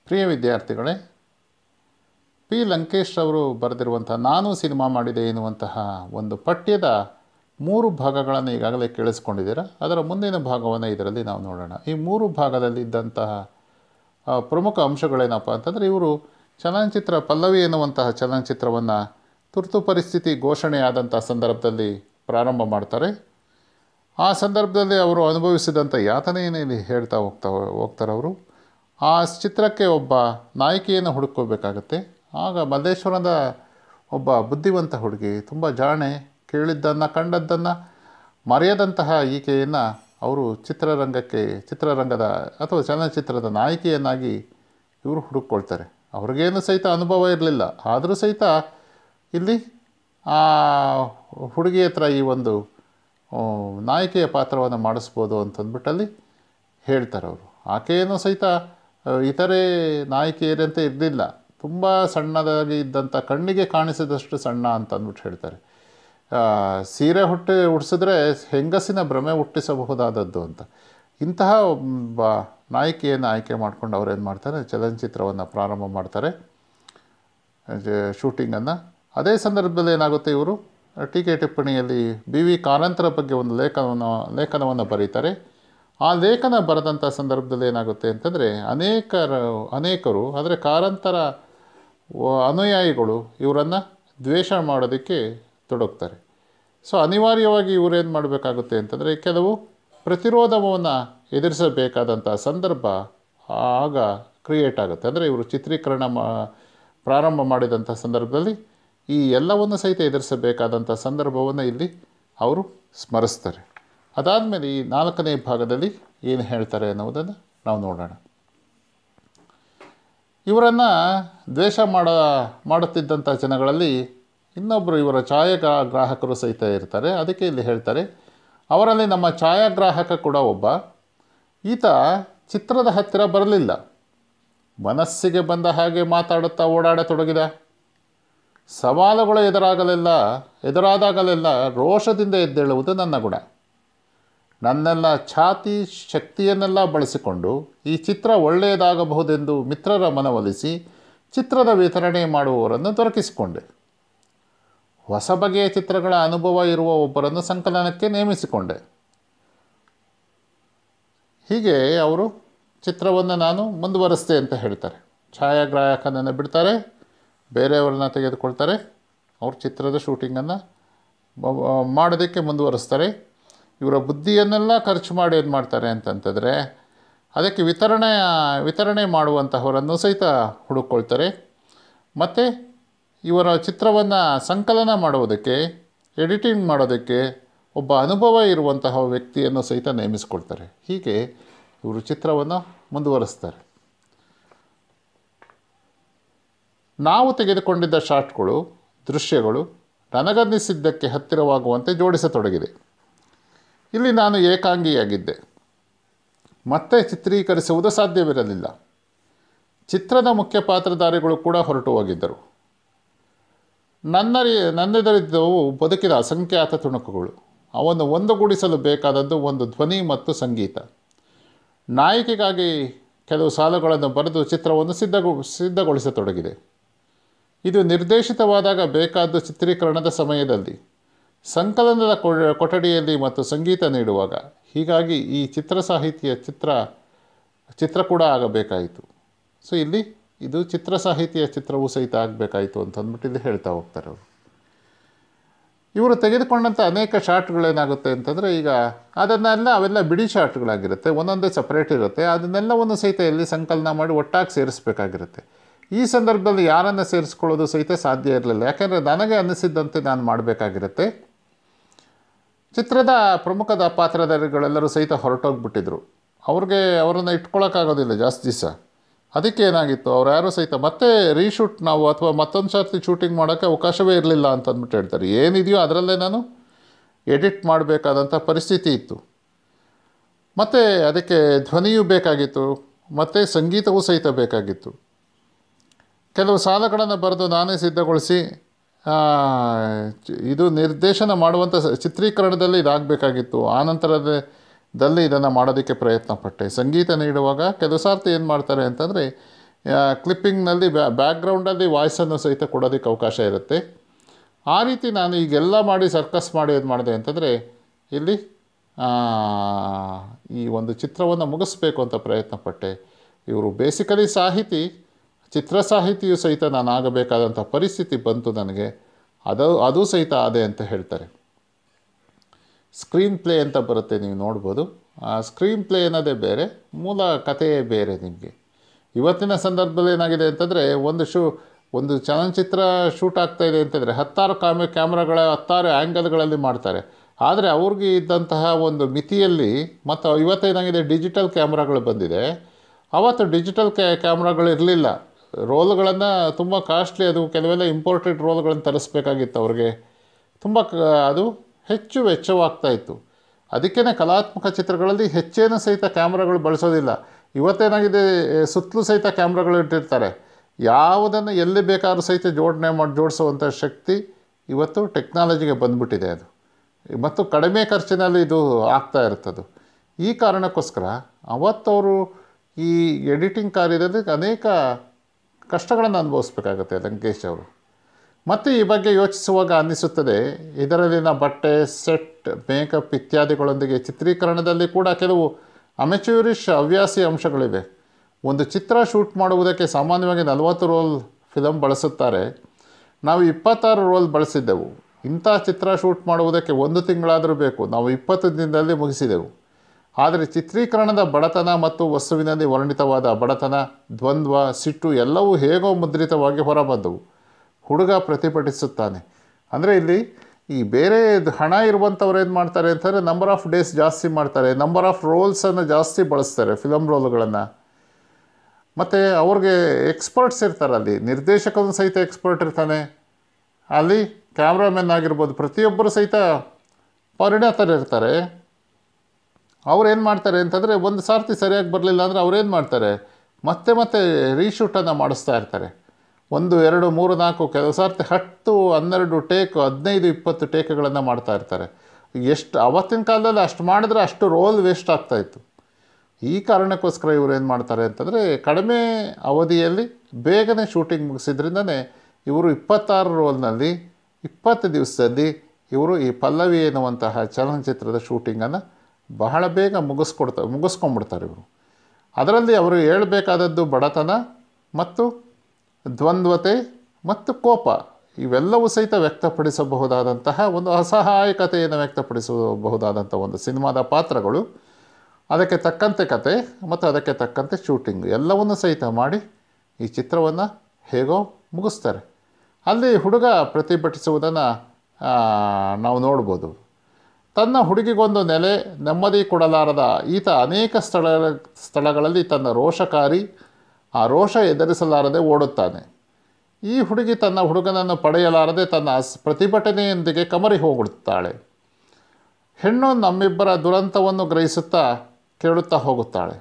ಪ್ರಿಯ ವಿದ್ಯಾರ್ಥಿಗಳೇ ಪಿ ಲಂಕೇಶ್ ಅವರು ಬರೆದಿರುವಂಥ ನಾನು ಸಿನಿಮಾ ಮಾಡಿದೆ ಎನ್ನುವಂತಹ ಒಂದು ಪಠ್ಯದ ಮೂರು ಭಾಗಗಳನ್ನು ಈಗಾಗಲೇ ಕೇಳಿಸ್ಕೊಂಡಿದ್ದೀರಾ ಅದರ ಮುಂದಿನ ಭಾಗವನ್ನು ಇದರಲ್ಲಿ ನಾವು ನೋಡೋಣ ಈ ಮೂರು ಭಾಗದಲ್ಲಿದ್ದಂತಹ ಆ, ಪ್ರಮುಖ ಅಂಶಗಳೇನಪ್ಪ ಅಂತಂದರೆ ಇವರು ಚಲನಚಿತ್ರ ಪಲ್ಲವಿ ಎನ್ನುವಂತಹ ಚಲನಚಿತ್ರವನ್ನು ತುರ್ತು ಪರಿಸ್ಥಿತಿ ಘೋಷಣೆಯಾದಂಥ ಸಂದರ್ಭದಲ್ಲಿ ಪ್ರಾರಂಭ ಮಾಡ್ತಾರೆ ಆ ಸಂದರ್ಭದಲ್ಲಿ ಅವರು ಅನುಭವಿಸಿದಂಥ ಯಾತನೆಯನ್ನು ಇಲ್ಲಿ ಹೇಳ್ತಾ ಹೋಗ್ತಾ ಹೋಗ್ತಾರೆ ಅವರು ಆ ಚಿತ್ರಕ್ಕೆ ಒಬ್ಬ ನಾಯಕಿಯನ್ನು ಹುಡುಕೋಬೇಕಾಗತ್ತೆ ಆಗ ಮಲ್ಲೇಶ್ವರದ ಒಬ್ಬ ಬುದ್ಧಿವಂತ ಹುಡುಗಿ ತುಂಬ ಜಾಣೆ ಕೇಳಿದ್ದನ್ನು ಕಂಡದ್ದನ್ನು ಮರೆಯದಂತಹ ಈಕೆಯನ್ನು ಅವರು ಚಿತ್ರರಂಗಕ್ಕೆ ಚಿತ್ರರಂಗದ ಅಥವಾ ಚಲನಚಿತ್ರದ ನಾಯಕಿಯನ್ನಾಗಿ ಇವರು ಹುಡುಕೊಳ್ತಾರೆ ಅವ್ರಿಗೇನು ಸಹಿತ ಅನುಭವ ಇರಲಿಲ್ಲ ಆದರೂ ಸಹಿತ ಇಲ್ಲಿ ಆ ಹುಡುಗಿ ಹತ್ರ ಈ ಒಂದು ಆ, ನಾಯಕಿಯ ಪಾತ್ರವನ್ನು ಮಾಡಿಸ್ಬೋದು ಅಂತಂದ್ಬಿಟ್ಟಲ್ಲಿ ಹೇಳ್ತಾರೆ ಅವರು ಆಕೆಯನ್ನು ಸಹಿತ ಆ, ಇತರೆ ನಾಯಕಿಯರಂತೆ ಇರಲಿಲ್ಲ ತುಂಬ ಸಣ್ಣದಾಗಿ ಇದ್ದಂಥ ಕಣ್ಣಿಗೆ ಕಾಣಿಸಿದಷ್ಟು ಸಣ್ಣ ಅಂತ ಅಂದ್ಬಿಟ್ಟು ಹೇಳ್ತಾರೆ ಆ, ಸೀರೆ ಹುಟ್ಟಿ ಉಡಿಸಿದ್ರೆ ಹೆಂಗಸಿನ ಭ್ರಮೆ ಹುಟ್ಟಿಸಬಹುದಾದದ್ದು ಅಂತ ಇಂತಹ ಒಬ್ಬ ನಾಯಕಿಯನ್ನು ಆಯ್ಕೆ ಮಾಡ್ಕೊಂಡು ಅವ್ರು ಏನು ಮಾಡ್ತಾರೆ ಚಲನಚಿತ್ರವನ್ನು ಪ್ರಾರಂಭ ಮಾಡ್ತಾರೆ ಶೂಟಿಂಗನ್ನು ಅದೇ ಸಂದರ್ಭದಲ್ಲಿ ಏನಾಗುತ್ತೆ ಇವರು ಟೀಕೆ ಟಿಪ್ಪಣಿಯಲ್ಲಿ ಬಿ ವಿ ಕಾರಂತರ ಬಗ್ಗೆ ಒಂದು ಲೇಖನವನ್ನು ಲೇಖನವನ್ನು ಬರೀತಾರೆ ಆ ಲೇಖನ ಬರೆದಂಥ ಸಂದರ್ಭದಲ್ಲಿ ಏನಾಗುತ್ತೆ ಅಂತಂದರೆ ಅನೇಕರು ಅನೇಕರು ಆದರೆ ಕಾರಂತರ ವ- ಅನುಯಾಯಿಗಳು ಇವರನ್ನು ದ್ವೇಷ ಮಾಡೋದಕ್ಕೆ ತೊಡಗ್ತಾರೆ ಸೊ ಅನಿವಾರ್ಯವಾಗಿ ಇವರೇನು ಮಾಡಬೇಕಾಗುತ್ತೆ ಅಂತಂದರೆ ಕೆಲವು ಪ್ರತಿರೋಧವನ್ನು ಎದುರಿಸಬೇಕಾದಂಥ ಸಂದರ್ಭ ಆಗ ಕ್ರಿಯೇಟ್ ಆಗುತ್ತೆ ಅಂದರೆ ಇವರು ಚಿತ್ರೀಕರಣ ಮಾ ಪ್ರಾರಂಭ ಮಾಡಿದಂಥ ಸಂದರ್ಭದಲ್ಲಿ ಈ ಎಲ್ಲವನ್ನು ಸಹಿತ ಎದುರಿಸಬೇಕಾದಂಥ ಸಂದರ್ಭವನ್ನು ಇಲ್ಲಿ ಅವರು ಸ್ಮರಿಸ್ತಾರೆ ಅದಾದಮೇಲೆ ಈ ನಾಲ್ಕನೇ ಭಾಗದಲ್ಲಿ ಏನು ಹೇಳ್ತಾರೆ ಅನ್ನೋದನ್ನು ನಾವು ನೋಡೋಣ ಇವರನ್ನು ದ್ವೇಷ ಮಾಡ ಮಾಡುತ್ತಿದ್ದಂಥ ಜನಗಳಲ್ಲಿ ಇನ್ನೊಬ್ಬರು ಇವರ ಛಾಯಾಗ್ರಾ ಗ್ರಾಹಕರು ಸಹಿತ ಇರ್ತಾರೆ ಅದಕ್ಕೆ ಇಲ್ಲಿ ಹೇಳ್ತಾರೆ ಅವರಲ್ಲಿ ನಮ್ಮ ಛಾಯಾಗ್ರಾಹಕ ಕೂಡ ಒಬ್ಬ ಈತ ಚಿತ್ರದ ಹತ್ತಿರ ಬರಲಿಲ್ಲ ಮನಸ್ಸಿಗೆ ಬಂದ ಹಾಗೆ ಮಾತಾಡುತ್ತಾ ಓಡಾಡತೊಡಗಿದ ಸವಾಲುಗಳು ಎದುರಾಗಲೆಲ್ಲ ಎದುರಾದಾಗಲೆಲ್ಲ ರೋಷದಿಂದ ಎದ್ದೇಳುವುದು ನನ್ನ ಗುಣ ನನ್ನೆಲ್ಲ ಛಾತಿ ಶಕ್ತಿಯನ್ನೆಲ್ಲ ಬಳಸಿಕೊಂಡು ಈ ಚಿತ್ರ ಒಳ್ಳೆಯದಾಗಬಹುದೆಂದು ಮಿತ್ರರ ಮನವೊಲಿಸಿ ಚಿತ್ರದ ವಿತರಣೆ ಮಾಡುವವರನ್ನು ದೊರಕಿಸಿಕೊಂಡೆ ಹೊಸ ಬಗೆಯ ಚಿತ್ರಗಳ ಅನುಭವ ಇರುವ ಒಬ್ಬರನ್ನು ಸಂಕಲನಕ್ಕೆ ನೇಮಿಸಿಕೊಂಡೆ ಹೀಗೆ ಅವರು ಚಿತ್ರವನ್ನು ನಾನು ಮುಂದುವರಿಸ್ತೆ ಅಂತ ಹೇಳ್ತಾರೆ ಛಾಯಾಗ್ರಾಹಕನನ್ನು ಬಿಡ್ತಾರೆ ಬೇರೆಯವ್ರನ್ನ ತೆಗೆದುಕೊಳ್ತಾರೆ ಅವ್ರ ಚಿತ್ರದ ಶೂಟಿಂಗನ್ನು ಮಾಡೋದಕ್ಕೆ ಮುಂದುವರಿಸ್ತಾರೆ ಇವರ ಬುದ್ಧಿಯನ್ನೆಲ್ಲ ಖರ್ಚು ಮಾಡಿ ಏನು ಮಾಡ್ತಾರೆ ಅಂತಂತಂದರೆ ಅದಕ್ಕೆ ವಿತರಣೆ ವಿತರಣೆ ಮಾಡುವಂತಹವರನ್ನು ಸಹಿತ ಹುಡುಕೊಳ್ತಾರೆ ಮತ್ತು ಇವರ ಚಿತ್ರವನ್ನು ಸಂಕಲನ ಮಾಡುವುದಕ್ಕೆ ಎಡಿಟಿಂಗ್ ಮಾಡೋದಕ್ಕೆ ಒಬ್ಬ ಅನುಭವ ಇರುವಂತಹ ವ್ಯಕ್ತಿಯನ್ನು ಸಹಿತ ನೇಮಿಸಿಕೊಳ್ತಾರೆ ಹೀಗೆ ಇವರು ಚಿತ್ರವನ್ನು ಮುಂದುವರಿಸ್ತಾರೆ ನಾವು ತೆಗೆದುಕೊಂಡಿದ್ದ ಶಾಟ್ಗಳು ದೃಶ್ಯಗಳು ನನಗನ್ನಿಸಿದ್ದಕ್ಕೆ ಹತ್ತಿರವಾಗುವಂತೆ ಜೋಡಿಸತೊಡಗಿದೆ ಇಲ್ಲಿ ನಾನು ಏಕಾಂಗಿಯಾಗಿದ್ದೆ ಮತ್ತೆ ಚಿತ್ರೀಕರಿಸುವುದು ಸಾಧ್ಯವಿರಲಿಲ್ಲ ಚಿತ್ರದ ಮುಖ್ಯ ಪಾತ್ರಧಾರಿಗಳು ಕೂಡ ಹೊರಟು ಹೋಗಿದ್ದರು ನನ್ನ ನನ್ನೆದುರಿದ್ದವು ಬದುಕಿದ ಅಸಂಖ್ಯಾತ ತುಣುಕುಗಳು ಅವನ್ನು ಒಂದುಗೂಡಿಸಲು ಬೇಕಾದದ್ದು ಒಂದು ಧ್ವನಿ ಮತ್ತು ಸಂಗೀತ ನಾಯಕಿಗಾಗಿ ಕೆಲವು ಸಾಲುಗಳನ್ನು ಬರೆದು ಚಿತ್ರವನ್ನು ಸಿದ್ಧಗೊ ಸಿದ್ಧಗೊಳಿಸತೊಡಗಿದೆ ಇದು ನಿರ್ದೇಶಿತವಾದಾಗ ಬೇಕಾದ್ದು ಚಿತ್ರೀಕರಣದ ಸಮಯದಲ್ಲಿ ಸಂಕಲನದ ಕೊ- ಕೊಠಡಿಯಲ್ಲಿ ಮತ್ತು ಸಂಗೀತ ನೀಡುವಾಗ ಹೀಗಾಗಿ ಈ ಚಿತ್ರ ಸಾಹಿತ್ಯ ಚಿತ್ರ ಚಿತ್ರ ಕೂಡ ಆಗಬೇಕಾಯಿತು ಸೊ ಇಲ್ಲಿ ಇದು ಚಿತ್ರ ಸಾಹಿತ್ಯ ಚಿತ್ರವೂ ಸಹಿತ ಆಗಬೇಕಾಯಿತು ಅಂತ ಅಂದ್ಬಿಟ್ಟು ಇಲ್ಲಿ ಹೇಳ್ತಾ ಹೋಗ್ತಾರೆ ಅವರು ಇವರು ತೆಗೆದುಕೊಂಡಂಥ ಅನೇಕ ಶಾಟ್ಗಳೇನಾಗುತ್ತೆ ಅಂತಂದರೆ ಈಗ ಅದನ್ನೆಲ್ಲ ಅವೆಲ್ಲ ಬಿಡಿ ಶಾಟ್ಗಳಾಗಿರುತ್ತೆ ಒಂದೊಂದೇ ಸಪ್ರೇಟ್ ಇರುತ್ತೆ ಅದನ್ನೆಲ್ಲವನ್ನು ಸಹಿತ ಎಲ್ಲಿ ಸಂಕಲನ ಮಾಡಿ ಒಟ್ಟಾಗಿ ಸೇರಿಸ್ಬೇಕಾಗಿರುತ್ತೆ ಈ ಸಂದರ್ಭದಲ್ಲಿ ಯಾರನ್ನು ಸೇರಿಸ್ಕೊಳ್ಳೋದು ಸಹಿತ ಸಾಧ್ಯ ಇರಲಿಲ್ಲ ಯಾಕೆಂದರೆ ನನಗೆ ಅನ್ನಿಸಿದ್ದಂತೆ ನಾನು ಮಾಡಬೇಕಾಗಿರುತ್ತೆ ಚಿತ್ರದ ಪ್ರಮುಖದ ಪಾತ್ರಧಾರಿಗಳೆಲ್ಲರೂ ಸಹಿತ ಹೊರಟೋಗ್ಬಿಟ್ಟಿದ್ರು ಅವ್ರಿಗೆ ಅವರನ್ನು ಇಟ್ಕೊಳ್ಳೋಕ್ಕಾಗೋದಿಲ್ಲ ಜಾಸ್ತಿ ದಿವಸ ಅದಕ್ಕೆ ಏನಾಗಿತ್ತು ಅವ್ರು ಯಾರೂ ಸಹಿತ ಮತ್ತೆ ರೀಶೂಟ್ ನಾವು ಅಥವಾ ಮತ್ತೊಂದು ಸರ್ತಿ ಶೂಟಿಂಗ್ ಮಾಡೋಕ್ಕೆ ಅವಕಾಶವೇ ಇರಲಿಲ್ಲ ಅಂತ ಅಂದ್ಬಿಟ್ಟು ಹೇಳ್ತಾರೆ ಏನಿದೆಯೋ ಅದರಲ್ಲೇ ನಾನು ಎಡಿಟ್ ಮಾಡಬೇಕಾದಂಥ ಪರಿಸ್ಥಿತಿ ಇತ್ತು ಮತ್ತು ಅದಕ್ಕೆ ಧ್ವನಿಯೂ ಬೇಕಾಗಿತ್ತು ಮತ್ತು ಸಂಗೀತವೂ ಸಹಿತ ಬೇಕಾಗಿತ್ತು ಕೆಲವು ಸಾಲಗಳನ್ನು ಬರೆದು ನಾನೇ ಸಿದ್ಧಗೊಳಿಸಿ ಆ, ಚ- ಇದು ನಿರ್ದೇಶನ ಮಾಡುವಂಥ ಸ- ಚಿತ್ರೀಕರಣದಲ್ಲಿ ಇದಾಗಬೇಕಾಗಿತ್ತು ಆನಂತರದ ದಲ್ಲಿ ಇದನ್ನು ಮಾಡೋದಕ್ಕೆ ಪ್ರಯತ್ನ ಪಟ್ಟೆ ಸಂಗೀತ ನೀಡುವಾಗ ಕೆಲವು ಸಾರ್ತಿ ಏನು ಮಾಡ್ತಾರೆ ಅಂತಂದರೆ ಕ್ಲಿಪ್ಪಿಂಗ್ನಲ್ಲಿ ಬ್ಯಾ ಬ್ಯಾಕ್ಗ್ರೌಂಡಲ್ಲಿ ವಾಯ್ಸನ್ನು ಸಹಿತ ಕೊಡೋದಕ್ಕೆ ಅವಕಾಶ ಇರುತ್ತೆ ಆ ರೀತಿ ನಾನು ಈಗೆಲ್ಲ ಮಾಡಿ ಸರ್ಕಸ್ ಮಾಡಿ ಏನು ಮಾಡಿದೆ ಅಂತಂದರೆ ಇಲ್ಲಿ ಆ, ಈ ಒಂದು ಚಿತ್ರವನ್ನು ಮುಗಿಸ್ಬೇಕು ಅಂತ ಪ್ರಯತ್ನ ಪಟ್ಟೆ ಇವರು ಬೇಸಿಕಲಿ ಸಾಹಿತಿ ಚಿತ್ರ ಸಾಹಿತಿಯು ಸಹಿತ ನಾನು ಆಗಬೇಕಾದಂಥ ಪರಿಸ್ಥಿತಿ ಬಂತು ನನಗೆ ಅದು ಅದು ಸಹಿತ ಅದೇ ಅಂತ ಹೇಳ್ತಾರೆ ಸ್ಕ್ರೀನ್ ಪ್ಲೇ ಅಂತ ಬರುತ್ತೆ ನೀವು ನೋಡ್ಬೋದು ಆ ಸ್ಕ್ರೀನ್ ಪ್ಲೇ ಅನ್ನೋದೇ ಬೇರೆ ಮೂಲ ಕಥೆಯೇ ಬೇರೆ ನಿಮಗೆ ಇವತ್ತಿನ ಸಂದರ್ಭದಲ್ಲಿ ಏನಾಗಿದೆ ಅಂತಂದರೆ ಒಂದು ಶೂ ಒಂದು ಚಲನಚಿತ್ರ ಶೂಟ್ ಆಗ್ತಾ ಇದೆ ಅಂತಂದರೆ ಹತ್ತಾರು ಕಾಮೆ ಕ್ಯಾಮ್ರಾಗಳ ಹತ್ತಾರು ಆ್ಯಂಗಲ್ಗಳಲ್ಲಿ ಮಾಡ್ತಾರೆ ಆದರೆ ಅವ್ರಿಗೆ ಇದ್ದಂತಹ ಒಂದು ಮಿತಿಯಲ್ಲಿ ಮತ್ತು ಇವತ್ತೇನಾಗಿದೆ ಡಿಜಿಟಲ್ ಕ್ಯಾಮ್ರಾಗಳು ಬಂದಿದೆ ಅವತ್ತು ಡಿಜಿಟಲ್ ಕ್ಯಾ ಕ್ಯಾಮ್ರಾಗಳು ಇರಲಿಲ್ಲ ರೋಲ್ಗಳನ್ನು ತುಂಬ ಕಾಸ್ಟ್ಲಿ ಅದು ಕೆಲವೆಲ್ಲ ಇಂಪೋರ್ಟೆಡ್ ರೋಲ್ಗಳನ್ನು ತರಿಸ್ಬೇಕಾಗಿತ್ತು ಅವ್ರಿಗೆ ತುಂಬ ಕ ಅದು ಹೆಚ್ಚು ವೆಚ್ಚವಾಗ್ತಾ ಇತ್ತು ಅದಕ್ಕೇ ಕಲಾತ್ಮಕ ಚಿತ್ರಗಳಲ್ಲಿ ಹೆಚ್ಚೇನು ಸಹಿತ ಕ್ಯಾಮ್ರಾಗಳು ಬಳಸೋದಿಲ್ಲ ಇವತ್ತೇನಾಗಿದೆ ಸುತ್ತಲೂ ಸಹಿತ ಕ್ಯಾಮ್ರಾಗಳು ಇಟ್ಟಿರ್ತಾರೆ ಯಾವುದನ್ನು ಎಲ್ಲಿ ಬೇಕಾದ್ರೂ ಸಹಿತ ಜೋಡಣೆ ಮಾಡಿ ಜೋಡಿಸುವಂಥ ಶಕ್ತಿ ಇವತ್ತು ಟೆಕ್ನಾಲಜಿಗೆ ಬಂದ್ಬಿಟ್ಟಿದೆ ಅದು ಮತ್ತು ಕಡಿಮೆ ಖರ್ಚಿನಲ್ಲಿ ಇದು ಆಗ್ತಾ ಇರ್ತದು ಈ ಕಾರಣಕ್ಕೋಸ್ಕರ ಅವತ್ತವರು ಈ ಎಡಿಟಿಂಗ್ ಕಾರ್ಯದಲ್ಲಿ ಅನೇಕ ಕಷ್ಟಗಳನ್ನು ಅನುಭವಿಸ್ಬೇಕಾಗತ್ತೆ ಲಂಕೇಶ್ ಅವರು ಮತ್ತು ಈ ಬಗ್ಗೆ ಯೋಚಿಸುವಾಗ ಅನ್ನಿಸುತ್ತದೆ ಇದರಲ್ಲಿನ ಬಟ್ಟೆ ಸೆಟ್ ಮೇಕಪ್ ಇತ್ಯಾದಿಗಳೊಂದಿಗೆ ಚಿತ್ರೀಕರಣದಲ್ಲಿ ಕೂಡ ಕೆಲವು ಅಮೆಚ್ಯೂರಿಶ್ ಹವ್ಯಾಸಿ ಅಂಶಗಳಿವೆ ಒಂದು ಚಿತ್ರ ಶೂಟ್ ಮಾಡುವುದಕ್ಕೆ ಸಾಮಾನ್ಯವಾಗಿ ನಲವತ್ತು ರೋಲ್ ಫಿಲಮ್ ಬಳಸುತ್ತಾರೆ ನಾವು ಇಪ್ಪತ್ತಾರು ರೋಲ್ ಬಳಸಿದ್ದೆವು ಇಂಥ ಚಿತ್ರ ಶೂಟ್ ಮಾಡುವುದಕ್ಕೆ ಒಂದು ತಿಂಗಳಾದರೂ ಬೇಕು ನಾವು ಇಪ್ಪತ್ತು ದಿನದಲ್ಲಿ ಮುಗಿಸಿದೆವು ಆದರೆ ಚಿತ್ರೀಕರಣದ ಬಡತನ ಮತ್ತು ವಸ್ತುವಿನಲ್ಲಿ ವರ್ಣಿತವಾದ ಬಡತನ ದ್ವಂದ್ವ ಸಿಟ್ಟು ಎಲ್ಲವೂ ಹೇಗೋ ಮುದ್ರಿತವಾಗಿ ಹೊರಬಂದವು ಹುಡುಗ ಪ್ರತಿಭಟಿಸುತ್ತಾನೆ ಅಂದರೆ ಇಲ್ಲಿ ಈ ಬೇರೆ ಇದು ಹಣ ಇರುವಂಥವ್ರು ಏನು ಮಾಡ್ತಾರೆ ಅಂತಂದರೆ ನಂಬರ್ ಆಫ್ ಡೇಸ್ ಜಾಸ್ತಿ ಮಾಡ್ತಾರೆ ನಂಬರ್ ಆಫ್ ರೋಲ್ಸನ್ನು ಜಾಸ್ತಿ ಬಳಸ್ತಾರೆ ಫಿಲಮ್ ರೋಲ್ಗಳನ್ನು ಮತ್ತು ಅವ್ರಿಗೆ ಎಕ್ಸ್ಪರ್ಟ್ಸ್ ಇರ್ತಾರೆ ಅಲ್ಲಿ ನಿರ್ದೇಶಕನು ಸಹಿತ ಎಕ್ಸ್ಪರ್ಟ್ ಇರ್ತಾನೆ ಅಲ್ಲಿ ಕ್ಯಾಮ್ರಾಮನ್ ಆಗಿರ್ಬೋದು ಪ್ರತಿಯೊಬ್ಬರು ಸಹಿತ ಪರಿಣತರು ಇರ್ತಾರೆ ಅವ್ರೇನು ಮಾಡ್ತಾರೆ ಅಂತಂದರೆ ಒಂದು ಸಾರ್ತಿ ಸರಿಯಾಗಿ ಬರಲಿಲ್ಲ ಅಂದರೆ ಅವ್ರೇನು ಮಾಡ್ತಾರೆ ಮತ್ತೆ ಮತ್ತೆ ರೀಶೂಟನ್ನು ಮಾಡಿಸ್ತಾ ಇರ್ತಾರೆ ಒಂದು ಎರಡು ಮೂರು ನಾಲ್ಕು ಕೆಲವು ಸಾರ್ತಿ ಹತ್ತು ಹನ್ನೆರಡು ಟೇಕ್ ಹದಿನೈದು ಇಪ್ಪತ್ತು ಟೇಕ್ಗಳನ್ನು ಮಾಡ್ತಾ ಇರ್ತಾರೆ ಎಷ್ಟು ಅವತ್ತಿನ ಕಾಲದಲ್ಲಿ ಅಷ್ಟು ಮಾಡಿದ್ರೆ ಅಷ್ಟು ರೋಲ್ ವೇಸ್ಟ್ ಆಗ್ತಾಯಿತ್ತು ಈ ಕಾರಣಕ್ಕೋಸ್ಕರ ಇವರು ಏನು ಮಾಡ್ತಾರೆ ಅಂತಂದರೆ ಕಡಿಮೆ ಅವಧಿಯಲ್ಲಿ ಬೇಗನೆ ಶೂಟಿಂಗ್ ಮುಗಿಸಿದ್ರಿಂದನೇ ಇವರು ಇಪ್ಪತ್ತಾರು ರೋಲ್ನಲ್ಲಿ ಇಪ್ಪತ್ತು ದಿವಸದಲ್ಲಿ ಇವರು ಈ ಪಲ್ಲವಿ ಎನ್ನುವಂತಹ ಚಲನಚಿತ್ರದ ಶೂಟಿಂಗನ್ನು ಬಹಳ ಬೇಗ ಮುಗಿಸ್ಕೊಡ್ತಾ ಮುಗಿಸ್ಕೊಂಡ್ಬಿಡ್ತಾರೆ ಇವರು ಅದರಲ್ಲಿ ಅವರು ಹೇಳಬೇಕಾದದ್ದು ಬಡತನ ಮತ್ತು ದ್ವಂದ್ವತೆ ಮತ್ತು ಕೋಪ ಇವೆಲ್ಲವೂ ಸಹಿತ ವ್ಯಕ್ತಪಡಿಸಬಹುದಾದಂತಹ ಒಂದು ಅಸಹಾಯಕತೆಯನ್ನು ವ್ಯಕ್ತಪಡಿಸಬಹುದಾದಂಥ ಒಂದು ಸಿನಿಮಾದ ಪಾತ್ರಗಳು ಅದಕ್ಕೆ ತಕ್ಕಂತೆ ಕತೆ ಮತ್ತು ಅದಕ್ಕೆ ತಕ್ಕಂತೆ ಶೂಟಿಂಗ್ ಎಲ್ಲವನ್ನೂ ಸಹಿತ ಮಾಡಿ ಈ ಚಿತ್ರವನ್ನು ಹೇಗೋ ಮುಗಿಸ್ತಾರೆ ಅಲ್ಲಿ ಹುಡುಗ ಪ್ರತಿಭಟಿಸುವುದನ್ನು ನಾವು ನೋಡ್ಬೋದು ತನ್ನ ಹುಡುಗಿಗೊಂದು ನೆಲೆ ನೆಮ್ಮದಿ ಕೊಡಲಾರದ ಈತ ಅನೇಕ ಸ್ಥಳ ಸ್ಥಳಗಳಲ್ಲಿ ತನ್ನ ರೋಷಕಾರಿ ಆ ರೋಷ ಎದುರಿಸಲಾರದೆ ಓಡುತ್ತಾನೆ ಈ ಹುಡುಗಿ ತನ್ನ ಹುಡುಗನನ್ನು ಪಡೆಯಲಾರದೆ ತನ್ನ ಸ್- ಪ್ರತಿಭಟನೆಯೊಂದಿಗೆ ಕಮರಿ ಹೋಗುತ್ತಾಳೆ ಹೆಣ್ಣು ನಮ್ಮಿಬ್ಬರ ದುರಂತವನ್ನು ಗ್ರಹಿಸುತ್ತಾ ಕೇಳುತ್ತಾ ಹೋಗುತ್ತಾಳೆ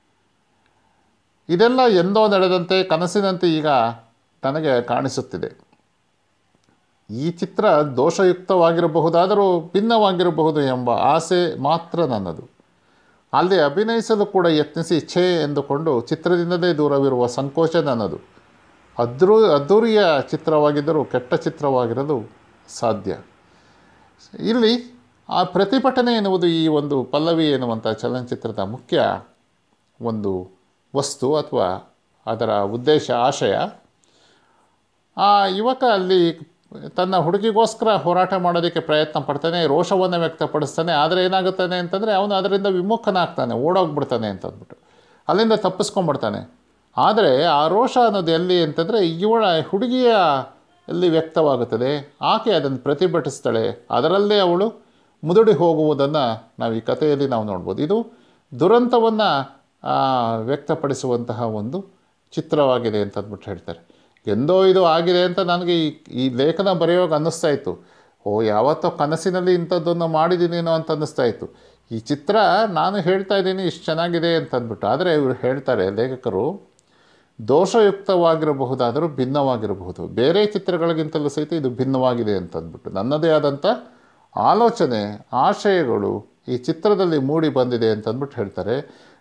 ಇದೆಲ್ಲ ಎಂದೋ ನಡೆದಂತೆ ಕನಸಿನಂತೆ ಈಗ ನನಗೆ ಕಾಣಿಸುತ್ತಿದೆ ಈ ಚಿತ್ರ ದೋಷಯುಕ್ತವಾಗಿರಬಹುದಾದರೂ ಭಿನ್ನವಾಗಿರಬಹುದು ಎಂಬ ಆಸೆ ಮಾತ್ರ ನನ್ನದು ಅಲ್ಲಿ ಅಭಿನಯಿಸಲು ಕೂಡ ಯತ್ನಿಸಿ ಛೇ ಎಂದುಕೊಂಡು ಚಿತ್ರದಿಂದಲೇ ದೂರವಿರುವ ಸಂಕೋಚ ನನ್ನದು ಅದ್ರೂ ಅದ್ದೂರಿಯ ಚಿತ್ರವಾಗಿದ್ದರೂ ಕೆಟ್ಟ ಚಿತ್ರವಾಗಿರಲು ಸಾಧ್ಯ ಇಲ್ಲಿ ಆ ಪ್ರತಿಭಟನೆ ಎನ್ನುವುದು ಈ ಒಂದು ಪಲ್ಲವಿ ಎನ್ನುವಂಥ ಚಲನಚಿತ್ರದ ಮುಖ್ಯ ಒಂದು ವಸ್ತು ಅಥವಾ ಅದರ ಉದ್ದೇಶ ಆಶಯ ಆ ಯುವಕ ಅಲ್ಲಿ ತನ್ನ ಹುಡುಗಿಗೋಸ್ಕರ ಹೋರಾಟ ಮಾಡೋದಕ್ಕೆ ಪ್ರಯತ್ನ ಪಡ್ತಾನೆ ರೋಷವನ್ನು ವ್ಯಕ್ತಪಡಿಸ್ತಾನೆ ಆದರೆ ಏನಾಗುತ್ತಾನೆ ಅಂತಂದರೆ ಅವನು ಅದರಿಂದ ವಿಮುಖನಾಗ್ತಾನೆ ಓಡೋಗ್ಬಿಡ್ತಾನೆ ಅಂತಂದ್ಬಿಟ್ಟು ಅಲ್ಲಿಂದ ತಪ್ಪಿಸ್ಕೊಂಡ್ಬಿಡ್ತಾನೆ ಆದರೆ ಆ ರೋಷ ಅನ್ನೋದು ಎಲ್ಲಿ ಅಂತಂದರೆ ಇವಳ ಹುಡುಗಿಯ ಎಲ್ಲಿ ವ್ಯಕ್ತವಾಗುತ್ತದೆ ಆಕೆ ಅದನ್ನು ಪ್ರತಿಭಟಿಸ್ತಾಳೆ ಅದರಲ್ಲೇ ಅವಳು ಮುದುಡಿ ಹೋಗುವುದನ್ನು ನಾವು ಈ ಕಥೆಯಲ್ಲಿ ನಾವು ನೋಡ್ಬೋದು ಇದು ದುರಂತವನ್ನು ವ್ಯಕ್ತಪಡಿಸುವಂತಹ ಒಂದು ಚಿತ್ರವಾಗಿದೆ ಅಂತ ಅಂದ್ಬಿಟ್ಟು ಹೇಳ್ತಾರೆ ಎಂದೋ ಇದು ಆಗಿದೆ ಅಂತ ನನಗೆ ಈ ಈ ಲೇಖನ ಬರೆಯುವಾಗ ಅನ್ನಿಸ್ತಾ ಇತ್ತು ಓ ಯಾವತ್ತೋ ಕನಸಿನಲ್ಲಿ ಇಂಥದ್ದನ್ನು ಮಾಡಿದ್ದೀನೇನೋ ಅಂತ ಅನ್ನಿಸ್ತಾ ಇತ್ತು ಈ ಚಿತ್ರ ನಾನು ಹೇಳ್ತಾ ಇದ್ದೀನಿ ಇಷ್ಟು ಚೆನ್ನಾಗಿದೆ ಅಂತ ಅಂದ್ಬಿಟ್ಟು ಆದರೆ ಇವರು ಹೇಳ್ತಾರೆ ಲೇಖಕರು ದೋಷಯುಕ್ತವಾಗಿರಬಹುದಾದರೂ ಭಿನ್ನವಾಗಿರಬಹುದು ಬೇರೆ ಚಿತ್ರಗಳಿಗಿಂತಲೂ ಸಹಿತ ಇದು ಭಿನ್ನವಾಗಿದೆ ಅಂತ ಅಂದ್ಬಿಟ್ಟು ನನ್ನದೇ ಆದಂಥ ಆಲೋಚನೆ ಆಶಯಗಳು ಈ ಚಿತ್ರದಲ್ಲಿ ಮೂಡಿ ಬಂದಿದೆ ಅಂತ ಅಂದ್ಬಿಟ್ಟು ಹೇಳ್ತಾರೆ